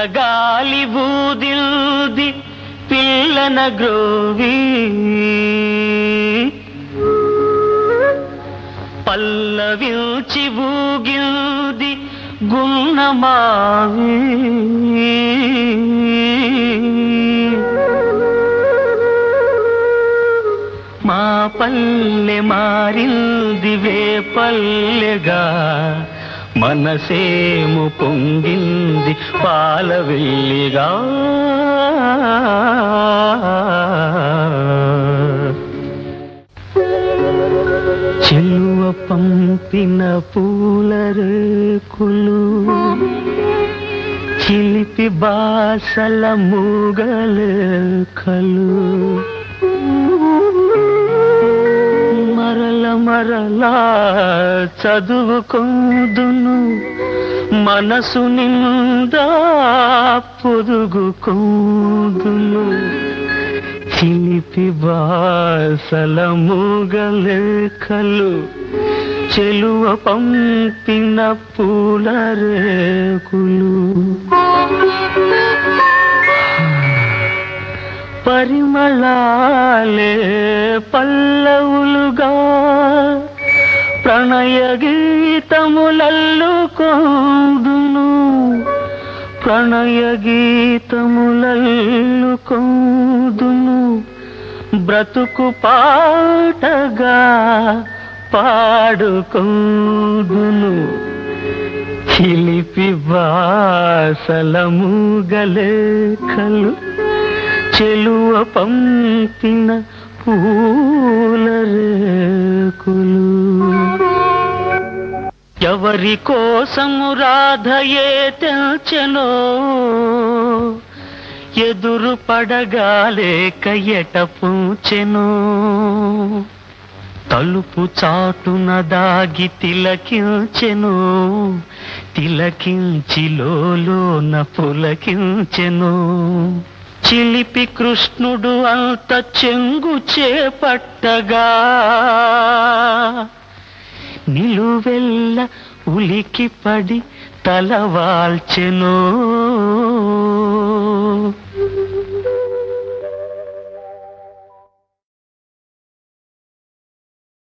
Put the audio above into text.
చల్లగాలి బూదిల్ది పిల్లన గ్రోవి పల్లవిల్చి బూగిల్ది గున్నమావి మా పల్లె మారింది వే పల్లెగా మనసేము పొంగింది పాల వెళ్ళిగా చెలువ పంపిన పూల రేకులు చిలిపి బాసల మూగలేఖలు మరల మరలా చదువుకుందును మనసు నిండా పొదుగుకుందును చిలిపి బాసల మూగలేఖలు చెలువ పంపిన పూల రేకులు పరిమళాలే పల్లవులుగా ప్రణయ గీతములల్లుకోదును ప్రణయ గీతములల్లుకోదును బ్రతుకు పాటగా పాడుకోదును చిలిపి బాసలము గలేఖలు చెలువ పంపిన పూల రేకులు ఎవరి కోసము రాధయే తెల్చెనో ఎదురు పడగాలేక ఎట పూచెనో తలుపు చాటున దాగి తిలకించెను తిలకించి లోన పులకించెను చిలిపి కృష్ణుడు అంత చెంగు చేపట్టగా నిలువెల్ల ఉలికి పడి తలవాల్చెను